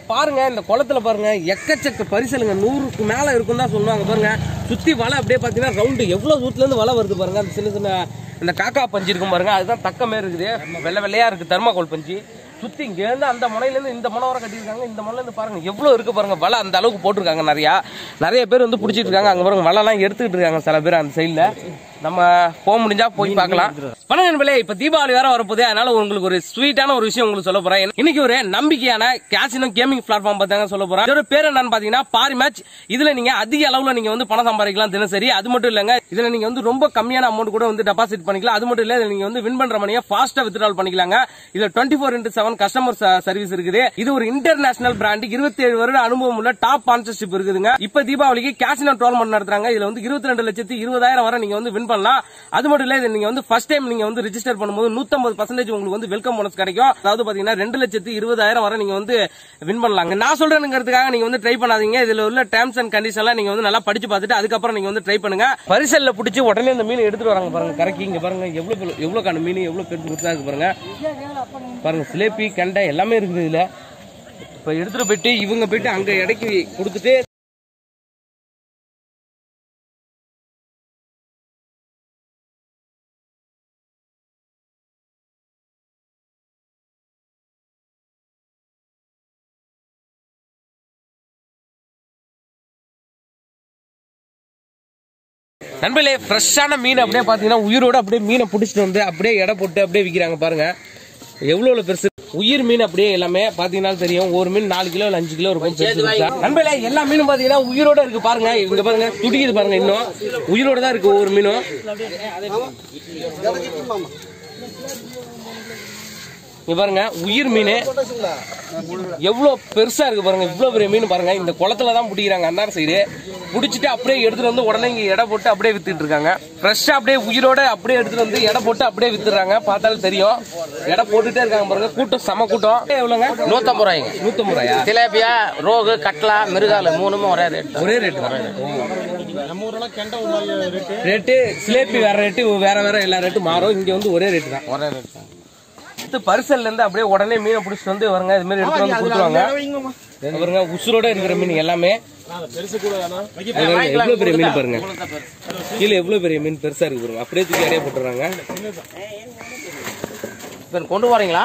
பாருங்க இந்த குளத்துல பாருங்க எக்கச்சக்க பரிசலுங்க நூறுக்கு மேல இருக்கும் தான் சொல்லுவாங்க பாருங்க சுத்தி வலை அப்படியே பாத்தீங்கன்னா ரவுண்டு எவ்வளவு தூரத்துல இருந்து வலை வருது பாருங்க அந்த சின்ன சின்ன இந்த காக்கா பஞ்சு இருக்கும் பாருங்க அதுதான் தக்கமே இருக்குது வெள்ளை வெள்ளையா இருக்கு தர்மாகோல் பஞ்சு சுத்தி இங்க இருந்து அந்த முனையில இருந்து இந்த முனை வரை கட்டியிருக்காங்க இந்த முனையில இருந்து பாருங்க எவ்வளவு இருக்கு பாருங்க வலை அந்த அளவுக்கு போட்டிருக்காங்க நிறைய நிறைய பேர் வந்து பிடிச்சிட்டு இருக்காங்க அங்க பாருங்க வலை எல்லாம் எடுத்துக்கிட்டு இருக்காங்க சில பேர் அந்த சைடுல நம்ம போக முடிஞ்சா போய் பார்க்கலாம் வணக்கம் நண்பர்களே இப்ப தீபாவளி வேற வரப்போகுது அதனால உங்களுக்கு ஒரு ஸ்வீட்டான ஒரு விஷயம் உங்களுக்கு சொல்ல போறேன் இன்னைக்கு ஒரு நம்பிக்கையான கேசினோ கேமிங் பிளாட்ஃபார்ம் பார்த்தாங்க சொல்ல போறேன் இதோட பேர் என்னன்னு பாத்தீங்கன்னா பாரி மேட்ச் இதுல நீங்க அதிக அளவுல நீங்க வந்து பணம் சம்பாதிக்கலாம் தினசரி அது மட்டும் இல்லங்க இதுல நீங்க வந்து ரொம்ப கம்மியான அமௌண்ட் கூட வந்து டெபாசிட் பண்ணிக்கலாம் அது மட்டும் இல்ல இதுல நீங்க வந்து வின் பண்ற மணியை ஃபாஸ்டா வித்ட்ரால் பண்ணிக்கலாங்க இதுல twenty four into seven customer service இருக்குது இது ஒரு இன்டர்நேஷனல் பிராண்ட் இருபத்தி ஏழு வருட அனுபவம் உள்ள டாப் ஸ்பான்சர்ஷிப் இருக்குதுங்க இப்ப தீபாவளிக்கு கேசினோ டோர்னமெண்ட் நடத்துறாங்க இதுல வந்து இருபத்தி ரெண்டு லட்சத்தி இருபதாயிரம் வரை நீங்க வந்து வின் பண்ணலாம் அது மட்டும் இல்ல இது நீங்க வந்து ஃபர்ஸ்ட் டைம் நீங்க வந்து ரிஜிஸ்டர் பண்ணும்போது நூத்தம்பது பர்சன்டேஜ் உங்களுக்கு வந்து வெல்கம் போனஸ் கிடைக்கும் அதாவது பாத்தீங்கன்னா ரெண்டு லட்சத்தி இருபதாயிரம் வரை நீங்க வந்து வின் பண்ணலாங்க நான் சொல்றேங்கிறதுக்காக நீங்க வந்து ட்ரை பண்ணாதீங்க இதுல உள்ள டேர்ம்ஸ் அண்ட் கண்டிஷன் எல்லாம் நீங்க வந்து நல்லா படிச்சு பார்த்துட்டு அதுக்கப்புறம் நீங்க வந்து ட்ரை பண்ணுங்க பரிசல்ல பிடிச்சி உடனே இந்த மீன் எடுத்துட்டு வராங்க பாருங்க கரைக்கு இங்க பாருங்க எவ்வளவு பெரு- எவ்வளவு கான மீன் எவ்வளவு பெருசு பெருசா இருக்கு பாருங்க பாருங்க சிலேபி கண்டை எல்லாமே இருக்குது இதுல இப்ப எடுத்துட்டு போயிட்டு இவங்க போயிட்டு அங்க இடைக்கு கொடுத்துட்டு நண்பர்களே ஃப்ரெஷ்ஷான மீன் அப்படியே பார்த்தீங்கன்னா உயிரோட அப்படியே மீனை பிடிச்சிட்டு வந்து அப்படியே எடை போட்டு அப்படியே விற்கிறாங்க பாருங்க எவ்வளோ பெருசு உயிர் மீன் அப்படியே எல்லாமே பார்த்தீங்கன்னா தெரியும் ஒரு மீன் நாலு கிலோ இல்லை அஞ்சு கிலோ இருக்கும் பெருசு பெருசா. நண்பர்களே எல்லா மீனும் பார்த்தீங்கன்னா உயிரோட இருக்கு பாருங்க இங்க பாருங்க துடிக்குது பாருங்க இன்னும் உயிரோட தான் இருக்கு ஒவ்வொரு மீனும் இங்க பாருங்க உயிர் மீன் எவ்வளவு பெருசா இருக்கு பாருங்க இவ்வளவு பெரிய மீன் பாருங்க இந்த குளத்துல தான் பிடிக்கிறாங்க அந்தார சைடு பிடிச்சிட்டு அப்படியே எடுத்துட்டு வந்து உடனே இங்க எடை போட்டு அப்படியே வித்துட்டு இருக்காங்க ஃப்ரெஷ்ஷா அப்படியே உயிரோட அப்படியே எடுத்துட்டு வந்து எடை போட்டு அப்படியே வித்துறாங்க பார்த்தாலும் தெரியும் எடை போட்டுட்டே இருக்காங்க பாருங்க கூட்டம் செம கூட்டம் எவ்வளவுங்க நூத்தம்பது ரூபாய்ங்க நூத்தம்பது ரூபாயா திலேபியா ரோகு கட்லா மிருகாலு மூணுமே ஒரே ரேட் ஒரே ரேட் தான் ரேட்டு சிலேபி வேற ரேட்டு வேற வேற எல்லா ரேட்டும் மாறும் இங்க வந்து ஒரே ரேட் தான் ஒரே ரேட் தான் அடுத்து பரிசல்ல இருந்து அப்படியே உடனே மீனை பிடிச்சிட்டு வந்து வருங்க இது மாதிரி எடுத்துட்டு வந்து கொடுத்துருவாங்க பாருங்க உசுரோட இருக்கிற மீன் எல்லாமே அது பாருங்க, எவ்வளவு பெரிய மீன் பாருங்க கீழே எவ்வளவு பெரிய மீன் பெருசா இருக்கு பாருங்க அப்படியே தூக்கி அடைய போட்டுறாங்க சார் கொண்டு வரீங்களா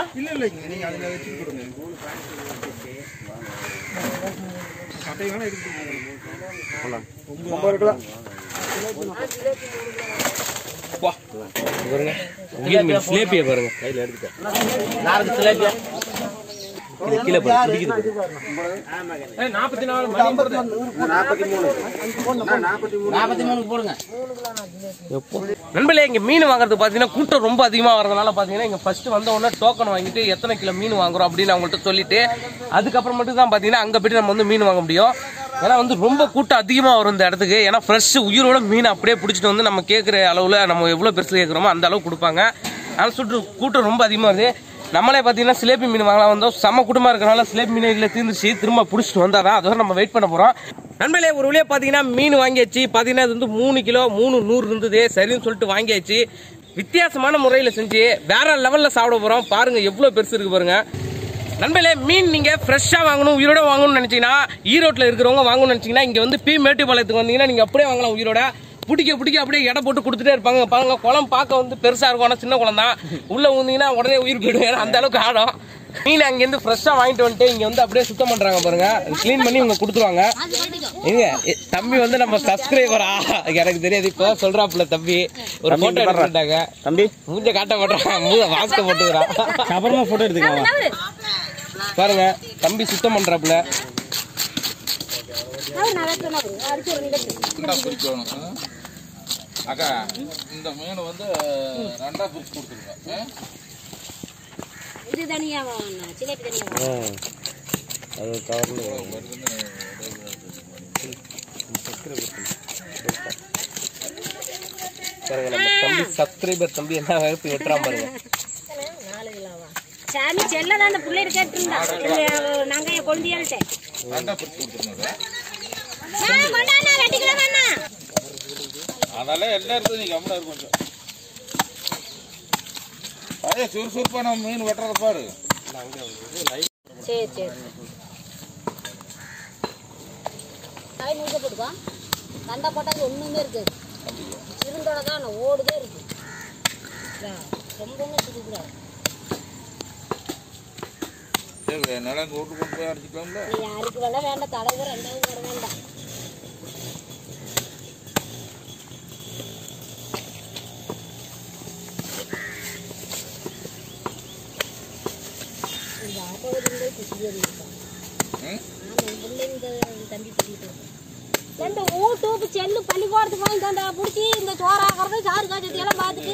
வா, இது பாருங்க உயிர் மீன் சிலேப்பிய பாருங்க கையில எடுத்துக்க நாளைக்கு திலேபியா இது கீழே பாருங்க துடிக்குது பாருங்க. நாற்பத்தி மூணு போடுங்க நண்பர்களே இங்க மீன் வாங்குறது பாத்தீங்கன்னா கூட்டம் ரொம்ப அதிகமா வரதுனால பாத்தீங்கன்னா இங்க ஃபர்ஸ்ட் வந்த உடனே டோக்கன் வாங்கிட்டு எத்தனை கிலோ மீன் வாங்குறோம் அப்படின்னு அவங்கள்ட்ட சொல்லிட்டு அதுக்கப்புறம் மட்டும் தான் பாத்தீங்கன்னா அங்க போயிட்டு நம்ம வந்து மீன் வாங்க முடியும் ஏன்னா வந்து ரொம்ப கூட்டம் அதிகமா வரும் இந்த இடத்துக்கு ஏன்னா ஃப்ரெஷ் உயிரோட மீன் அப்படியே பிடிச்சிட்டு வந்து நம்ம கேட்குற அளவுல நம்ம எவ்வளவு பெருசு கேட்குறோமோ அந்த அளவு கொடுப்பாங்க அதனால சுற்று கூட்டம் ரொம்ப அதிகமா வருது நம்மளே பார்த்தீங்கன்னா சிலேபி மீன் வாங்கலாம் வந்தோம் செம குடும்பம் இருக்கனால சிலேபி மீன் இல்லை தீர்ந்துச்சு திரும்ப பிடிச்சிட்டு வந்தாதான் அதோட நம்ம வெயிட் பண்ண போறோம் நண்பர்களே ஒரு வழியா பார்த்தீங்கன்னா மீன் வாங்கியாச்சு பார்த்தீங்கன்னா இது வந்து மூணு கிலோ மூணு நூறு இருந்தது சரின்னு சொல்லிட்டு வாங்கியாச்சு வித்தியாசமான முறையில் செஞ்சு வேற லெவலில் சாப்பிட போறோம் பாருங்க எவ்வளோ பெருசு இருக்கு பாருங்க நண்பர்களே மீன் நீங்க ஃப்ரெஷ்ஷா வாங்கணும் உயிரோட வாங்கணும்னு நினைச்சீங்கன்னா ஈரோட்ல இருக்கிறவங்க வாங்கணும்னு நினைச்சீங்கன்னா இங்க வந்து பி மேட்டுப்பாளையத்துக்கு வந்தீங்கன்னா நீங்க அப்படியே வாங்கலாம் உயிரோட பிடிக்க பிடிக்க அப்படியே எடை போட்டு கொடுத்துட்டே இருப்பாங்க பாருங்க குளம் பார்க்க வந்து பெருசா இருக்கும் ஆனா சின்ன குளம் தான் உள்ள ஊந்தீங்கன்னா உடனே உயிர் போயிடும் ஏன்னா அந்த அளவுக்கு ஆடும் மீன் அங்கேருந்து ஃப்ரெஷ்ஷா வாங்கிட்டு வந்துட்டு இங்க வந்து அப்படியே சுத்தம் பண்றாங்க பாருங்க க்ளீன் பண்ணி இவங்க கொடுத்துருவாங்க எங்க எ, தம்பி வந்து நம்ம சப்ஸ்கிரைபரா எனக்கு தெரியாது இப்போ சொல்றாப்புல தம்பி ஒரு போட்டோ எடுத்துட்டாங்க தம்பி மூஞ்ச காட்ட மாட்டான் மூஞ்ச வாஸ்க போட்டுக்கிறான் அப்புறமா போட்டோ எடுத்துக்கலாம் பாருங்க தம்பி சுத்தம் பண்றாப்புல அக்கா இந்த மீன் வந்து ரெண்டா பிரிச்சு கொடுத்துருங்க இது தனியா வாங்கணும் சிலேபி தனியா வாங்கணும் அது கவர்ல பாருங்க நம்ம தம்பி சப்ஸ்கிரைபர் தம்பி என்ன வகுப்பு வெட்டுறான் பாருங்க நாலு கிலோவா சாமி செல்ல தான் அந்த பிள்ளைகிட்ட கேட்டுருந்தா நாங்க என் கொழுந்தியாள்கிட்ட ரெண்டா பிரிச்சு கொடுத்துருங்க கொண்டாண்ணா ரெண்டு கிலோ தானா அதனால எல்லா இடத்துலையும் நீங்க கம்மியா இருக்கும் கொஞ்சம் அதே சுறுசுறுப்பான மீன் வெட்டுறத பாரு சரி சரி காய் நூறு போட்டுக்கோ கண்டா போட்டால் ஒன்றுமே இருக்காது இருந்தோட தான் ஓடுதே இருக்கு ரொம்பவுமே சுடுக்கூடாது சரி நிலம் கூட்டு கொண்டு போய் அடிச்சுக்கலாம்ல நீ யாருக்கு வேணா வேண்டாம் தலைவர் ரெண்டாவது போட வேண்டாம் இந்த ஆட்டோவில் குசி அறிவிப்பான் ம்? ஆமாம் பிள்ளைங்க தம்பி சொல்லிட்டு ரெண்டு ஊட்டு செல்லு பள்ளிக்கூடத்துக்கு வாங்கி தண்டா பிடிச்சி இந்த சோறாகிறது சாறு காய்ச்சது எல்லாம் பார்த்துட்டு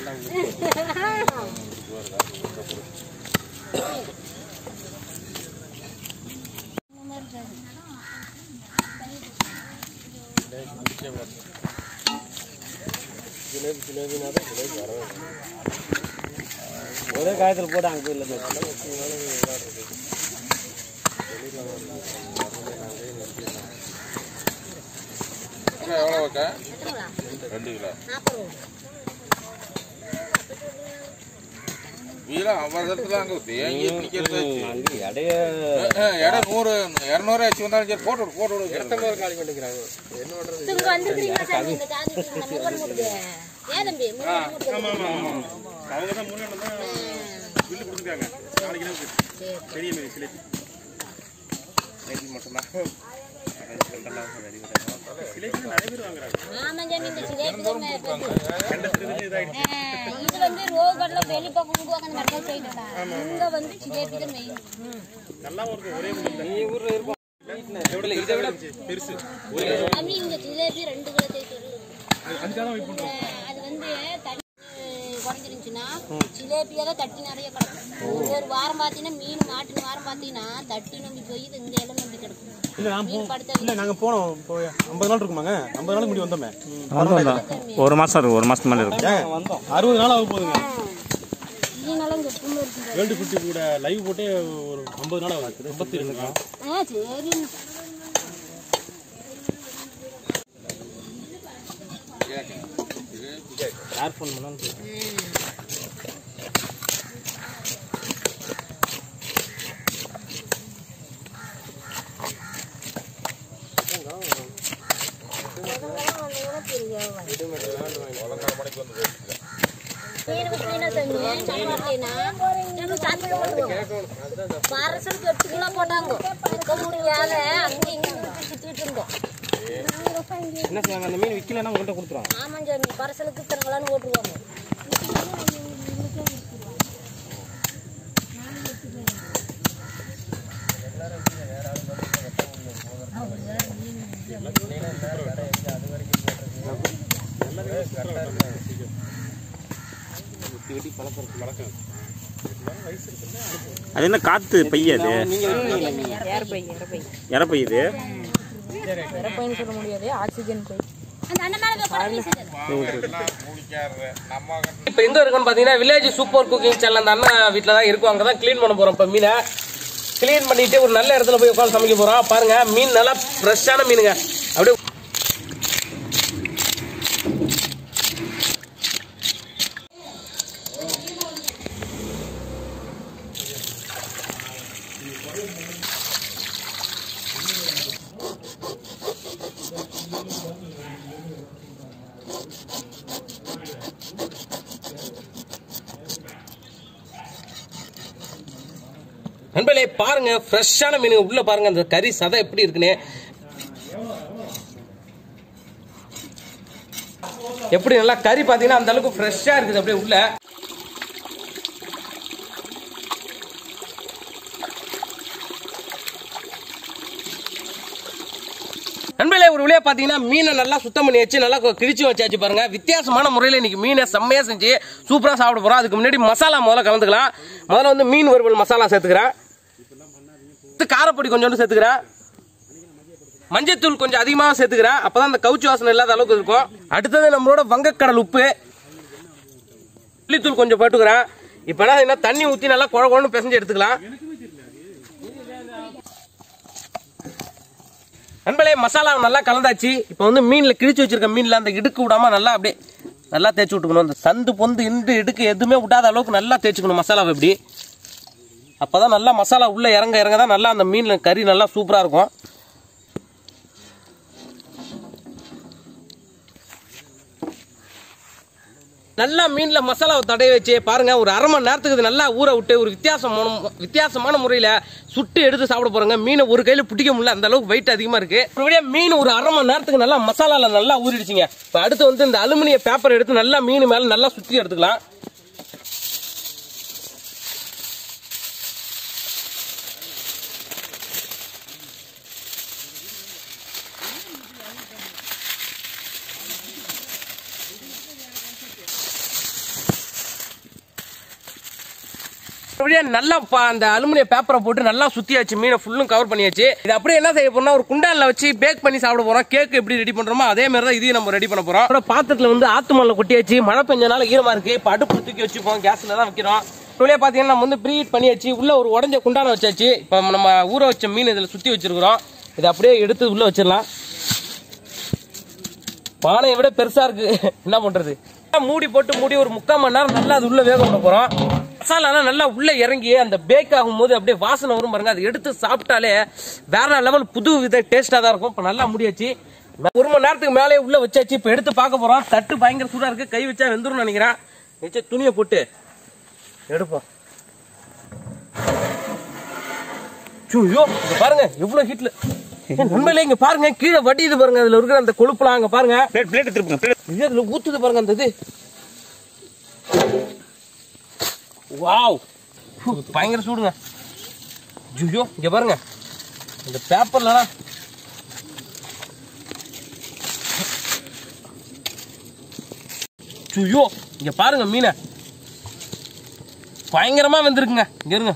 ஒரே காயத்தில் போட்டு அங்கே போயிடல கிலோ எவ்வளோ வைக்க எத்தனை ரெண்டு கிலோ நாற்பது ரூபா வீரம் அவசரத்தில் அங்கே தேங்கி நிற்கிறது அங்கே இடைய இடம் நூறு இரநூறு ஆச்சு வந்தாலும் சரி போட்டு விடு போட்டு விடு இரநூறு காலி இங்க வந்துருக்கீங்களா சாமி இந்த ஜாதி நம்ம முருகன் மூட்டுக்கு ஏன் தம்பி முருகன் மூட்டுக்கு அவங்க தான் முன்னாடி தான் பில்லு கொடுத்துருக்காங்க நாளைக்கு தான் பெரிய மீன் சிலை சிலைக்கு நிறைய பேர் வாங்குறாங்க ஆமா சாமி இந்த சிலேபி தான் மே- கண்ட சிலைக்கு இதாகிடுச்சு ஆ, இது வந்து ரோடு கடல வெளி பக்கம் கொண்டு அந்த மெட்ரோ சைடுடா இங்க வந்து சிலேபி தான் மெயின் நல்லா இருக்கு ஒரே மீன் தான் இதை விட பெருசு சாமி இங்க ஜிலேபி ரெண்டு கிலோ சேர்த்து அதுக்காக தான் வெயிட் பண்ணுறோம் அது வந்து தண்ணி குறைஞ்சிருந்துச்சுன்னா ஜிலேபியால தட்டி நிறைய கிடக்கும் ஒரு ஒரு வாரம் பார்த்தீங்கன்னா மீன் மாட்டின வாரம் பார்த்தீங்கன்னா தட்டி நம்பி போய் இது இந்த இடம் நம்பி கிடக்கும் இல்லை நான் மீன் படுத்த இல்லை நாங்கள் போனோம் போய் ஐம்பது நாள் இருக்குமாங்க ஐம்பது நாளுக்கு முன்னாடி வந்தோமே ஒரு மாசம் இருக்கும் ஒரு மாசத்துக்கு மேல இருக்கும் ஏன் வந்தோம் அறுபது நாள் ஆக போகுதுங்க மீனெல்லாம் இங்க எப்பவுமே இருக்கு வேர்ல்டு ஃபிஃப்டி கூட லைவ் போட்டு ஒரு ஐம்பது நாள் ஆகுது முப்பத்தி ரெண்டு நாள் ஆ சரி யார் ஃபோன் பண்ணாலும் மீன் விட்டீங்கன்னா சாமி, சம்பளத்தினா, நம்ம சந்தைக்கு போடுவோம். பரசலுக்கு எட்டு கிலோ போட்டாங்க விற்க முடியாத அங்கே இங்கே சுத்திட்டு இருந்தோம் என்ன செய்வாங்க அந்த மீன் விற்கலன்னா உங்கள்கிட்ட கொடுத்துருவாங்க ஆமாம் சாமி பரசலுக்கு இத்தனை ஓட்டுருவாங்க அது என்ன காத்து பைய அது இற பை இது அந்த அண்ணன் மேலே போய் குடம் வீசுது. நம்ம இப்போ எங்க இருக்குன்னு பாத்தீங்கன்னா வில்லேஜ் சூப்பர் குக்கிங் சேனல் அந்த அண்ணன் வீட்டில் தான் இருக்கும் அங்கே தான் க்ளீன் பண்ண போறோம் இப்போ மீனை க்ளீன் பண்ணிட்டு ஒரு நல்ல இடத்துல போய் உட்காந்து சமைக்க போறோம் பாருங்க மீன் நல்லா ஃப்ரெஷ்ஷான மீனுங்க அப்படியே நண்பர்களே பாருங்க ஃப்ரெஷ்ஷான மீன் உள்ள பாருங்க அந்த கறி சதை எப்படி இருக்குன்னு எப்படி நல்லா கறி பாத்தீங்கன்னா அந்த அளவுக்கு ஃப்ரெஷ்ஷா இருக்குது அப்படியே உள்ள நண்பர்களே ஒரு வழியா பாத்தீங்கன்னா மீனை நல்லா சுத்தம் பண்ணி வச்சு நல்லா கிழிச்சு வச்சாச்சு பாருங்க வித்தியாசமான முறையில் இன்னைக்கு மீனை செம்மையா செஞ்சு சூப்பரா சாப்பிட போறோம் அதுக்கு முன்னாடி மசாலா முதல்ல கலந்துக்கலாம் முதல்ல வந்து மீன் வறுவல் மசாலா சேர்த்துக்கிறேன் அடுத்து காரப்பொடி கொஞ்சோண்டு சேர்த்துக்கிறேன் மஞ்சத்தூள் கொஞ்சம் அதிகமாக சேர்த்துக்கிறேன் அப்பதான் அந்த கவுச்சி வாசனை இல்லாத அளவுக்கு இருக்கும் அடுத்தது நம்மளோட வங்கக்கடல் உப்பு புளித்தூள் கொஞ்சம் போட்டுக்கிறேன் இப்போ என்ன செய்யணும், தண்ணி ஊற்றி நல்லா குழ குழன்னு பிசைஞ்சு எடுத்துக்கலாம் நண்பர்களே மசாலா நல்லா கலந்தாச்சு இப்போ வந்து மீனில் கிழிச்சு வச்சிருக்க மீனில் அந்த இடுக்கு விடாம நல்லா அப்படியே நல்லா தேய்ச்சி விட்டுக்கணும் அந்த சந்து பொந்து இந்த இடுக்கு எதுவுமே விடாத அளவுக்கு நல்லா தேய்ச்சிக்கணும் மசாலாவை இப்படி அப்பதான் நல்லா மசாலா உள்ள இறங்க இறங்க தான் நல்லா அந்த மீன்ல கறி நல்லா சூப்பரா இருக்கும் நல்லா மீன்ல மசாலாவை தடவி வச்சு பாருங்க ஒரு அரை மணி நேரத்துக்கு இது நல்லா ஊற விட்டு ஒரு வித்தியாசமான வித்தியாசமான முறையில சுட்டு எடுத்து சாப்பிட போறாங்க மீனை ஒரு கையில பிடிக்க முடியல அந்த அளவுக்கு வெயிட் அதிகமா இருக்கு மறுபடியும் மீன் ஒரு அரை மணி நேரத்துக்கு நல்லா மசாலால நல்லா ஊறிடுச்சுங்க இப்ப அடுத்து வந்து இந்த அலுமினிய பேப்பர் எடுத்து நல்லா மீன் மேல நல்லா சுத்தி எடுத்துக்கலாம் அப்படியே நல்லா பா- அந்த அலுமினிய பேப்பரை போட்டு நல்லா சுத்தியாச்சு மீனை ஃபுல்லும் கவர் பண்ணியாச்சு இது அப்படியே என்ன செய்ய போறோம்னா ஒரு குண்டான்ல வச்சு பேக் பண்ணி சாப்பிட போறோம் கேக் எப்படி ரெடி பண்றோமோ அதே மாதிரி தான் இதையும் நம்ம ரெடி பண்ண போறோம் அப்புறம் பாத்திரத்துல வந்து ஆத்து மல்ல கொட்டியாச்சு மழை பெஞ்சனால ஈரமா இருக்கு இப்ப அடுப்பு தூக்கி வச்சுப்போம் கேஸ்ல தான் வைக்கிறோம் இப்படியே பாத்தீங்கன்னா நம்ம வந்து ப்ரீ ஹீட் பண்ணியாச்சு உள்ள ஒரு உடஞ்ச குண்டான வச்சாச்சு இப்ப நம்ம ஊற வச்ச மீன் இதுல சுத்தி வச்சிருக்கிறோம் இதை அப்படியே எடுத்து உள்ள வச்சிடலாம் பானையை விட பெருசா இருக்கு என்ன பண்றது மூடி போட்டு மூடி ஒரு முக்கால் மணி நேரம் நல்லா அது உள்ள வேக விட போறோம் மசாலாலாம் நல்லா உள்ள இறங்கி அந்த பேக் ஆகும்போது அப்படியே வாசனை வரும் பாருங்க அதை எடுத்து சாப்பிட்டாலே வேற லெவல் புது வித டேஸ்டா தான் இருக்கும் இப்ப நல்லா முடியாச்சு ஒரு மணி நேரத்துக்கு மேலே உள்ள வச்சாச்சு இப்ப எடுத்து பார்க்க போறோம் தட்டு பயங்கர சூடா இருக்கு கை வச்சா வெந்துரும் நினைக்கிறேன் வச்ச துணியை போட்டு எடுப்போம் ஐயோ இங்க பாருங்க எவ்வளவு ஹீட்ல உண்மையில இங்க பாருங்க கீழே வடியுது பாருங்க அதுல இருக்கிற அந்த கொழுப்புலாம் அங்க பாருங்க பிளேட் பிளேட் திருப்புங்க பிளேட் ஐயோ, அதுல ஊத்துது பாருங்க அந்த இது வாவ் ஹு, பயங்கர சூடுங்க ஐயோ இங்க பாருங்க இந்த பேப்பர்லாம் ஐயோ இங்க பாருங்க மீனை பயங்கரமா வந்திருக்குங்க இங்க இருங்க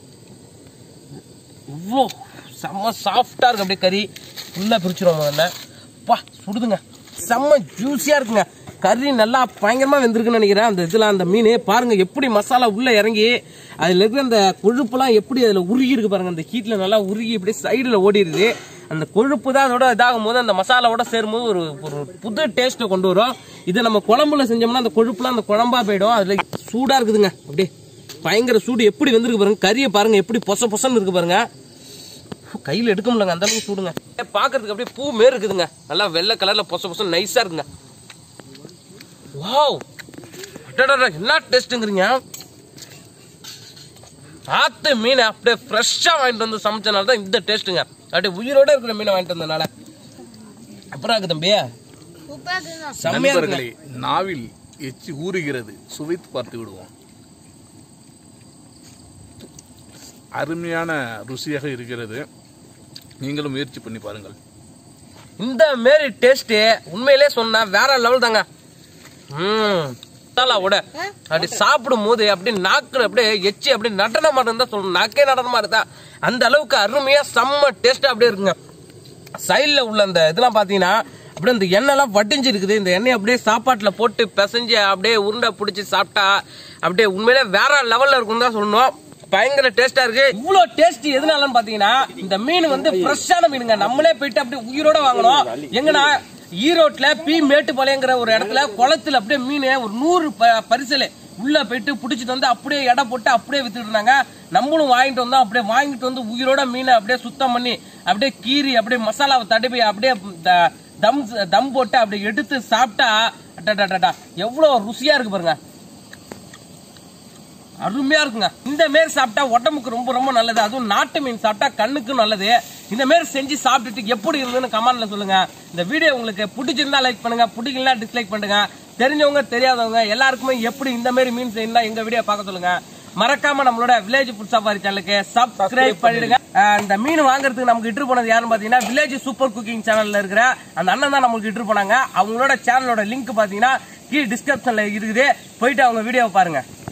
இவ்வளோ செம்ம சாஃப்டா இருக்கு அப்படியே கறி ஃபுல்லா பிரிச்சிருவோம் முதல்ல பா சுடுதுங்க செம்ம ஜூஸியா இருக்குங்க கறி நல்லா பயங்கரமா வெந்திருக்குன்னு நினைக்கிறேன் அந்த இதுல அந்த மீன் பாருங்க எப்படி மசாலா உள்ள இறங்கி அதுல இருக்கிற அந்த கொழுப்புலாம் எப்படி அதுல உருகி இருக்கு பாருங்க அந்த ஹீட்ல நல்லா உருகி இப்படி சைடுல ஓடிடுது அந்த கொழுப்பு தான் அதோட இதாகும் போது அந்த மசாலாவோட சேரும்போது ஒரு ஒரு புது டேஸ்ட்டை கொண்டு வரும் இதை நம்ம குழம்புல செஞ்சோம்னா அந்த கொழுப்புலாம் அந்த குழம்பா போயிடும் அதுல சூடா இருக்குதுங்க அப்படியே பயங்கர சூடு எப்படி வந்திருக்கு பாருங்க கறியை பாருங்க எப்படி பொச பொசன்னு இருக்கு பாருங்க கையில எடுக்க முடியலங்க அந்த அளவுக்கு சூடுங்க ஏ, பாக்குறதுக்கு அப்படியே பூ மேல் இருக்குதுங்க நல்லா வெள்ளை கலர்ல பொச பொச நைஸா இருக்குங்க வாவ் அடடடா, என்ன டேஸ்ட்டுங்கிறீங்க ஆத்து மீனை அப்படியே ஃப்ரெஷ்ஷா வாங்கிட்டு வந்து சமைச்சனால தான் இந்த டேஸ்ட்டுங்க அப்படியே உயிரோட இருக்கிற மீனை வாங்கிட்டு வந்தனால அப்புறம் இருக்கு தம்பி செம்மையா இருக்குங்க நண்பர்களே நாவில் எச்சி ஊறுகிறது சுவைத்து பார்த்து விடுவோம் அருமையான ருசியாக இருக்கிறது நீங்களும் முயற்சி பண்ணி பாருங்கள் இந்த மாரி டேஸ்ட் உண்மையிலே சொன்னா வேற லெவல் தாங்க ம் மசாலாவோட அப்படி சாப்பிடும் போது அப்படியே நாக்குல அப்படியே எச்சி அப்படியே நடன மாதிரி தான் சொல்லணும் நாக்கே நடன மாதிரி தான் அந்த அளவுக்கு அருமையா செம்ம டேஸ்டா அப்படியே இருக்குங்க சைடில் உள்ள அந்த இதெல்லாம் பார்த்தீங்கன்னா அப்படியே இந்த எண்ணெய்லாம் வடிஞ்சு இருக்குது இந்த எண்ணெய் அப்படியே சாப்பாட்டில் போட்டு பிசைஞ்சு அப்படியே உருண்டை பிடிச்சி சாப்பிட்டா அப்படியே உண்மையிலே வேற லெவலில் இருக்கும் தான் சொல்லணும் பயங்கர டேஸ்டா இருக்கு இவ்வளவு டேஸ்ட் எதனாலன்னு பாத்தீங்கன்னா இந்த மீன் வந்து ஃப்ரெஷ்ஷான மீனுங்க நம்மளே போயிட்டு அப்படியே உயிரோட வாங்கணும் எங்கனா ஈரோட்ல பி மேட்டுப்பாளையங்கிற ஒரு இடத்துல குளத்துல அப்படியே மீன் ஒரு நூறு ப- பரிசல் உள்ள போயிட்டு பிடிச்சிட்டு வந்து அப்படியே எடை போட்டு அப்படியே வித்துட்டு இருந்தாங்க நம்மளும் வாங்கிட்டு வந்தோம் அப்படியே வாங்கிட்டு வந்து உயிரோட மீனை அப்படியே சுத்தம் பண்ணி அப்படியே கீறி அப்படியே மசாலாவை தடவி அப்படியே த- தம் தம் போட்டு அப்படியே எடுத்து சாப்பிட்டா அடடடடா, எவ்வளவு ருசியா இருக்கு பாருங்க அருமையா இருக்குங்க இந்த மாரி சாப்பிட்டா உடம்புக்கு ரொம்ப ரொம்ப நல்லது அதுவும் நாட்டு மீன் சாப்பிட்டா கண்ணுக்கும் நல்லது இந்த மாரி செஞ்சு சாப்பிட்டுட்டு எப்படி இருந்ததுன்னு கமெண்ட்ல சொல்லுங்க இந்த வீடியோ உங்களுக்கு பிடிச்சிருந்தா லைக் பண்ணுங்க பிடிக்கலனா டிஸ்லைக் பண்ணுங்க தெரிஞ்சவங்க தெரியாதவங்க எல்லாருக்குமே எப்படி இந்த மாதிரி மீன் செய்யணும் எங்க வீடியோ பார்க்க சொல்லுங்க மறக்காம நம்மளோட வில்லேஜ் ஃபுட் சஃபாரி சேனலுக்கு சப்ஸ்கிரைப் பண்ணிடுங்க அஹ் இந்த மீன் வாங்குறதுக்கு நமக்கு இட்டு போனது யாருன்னு பாத்தீங்கன்னா வில்லேஜ் சூப்பர் குக்கிங் சேனல்ல இருக்கிற அந்த அண்ணன் தான் நம்மளுக்கு இட்டு போனாங்க அவங்களோட சேனலோட லிங்க் பாத்தீங்கன்னா கீழ் டிஸ்கிரிப்ஷன்ல இருக்குது போயிட்டு அவங்க வீடியோவை பாருங்க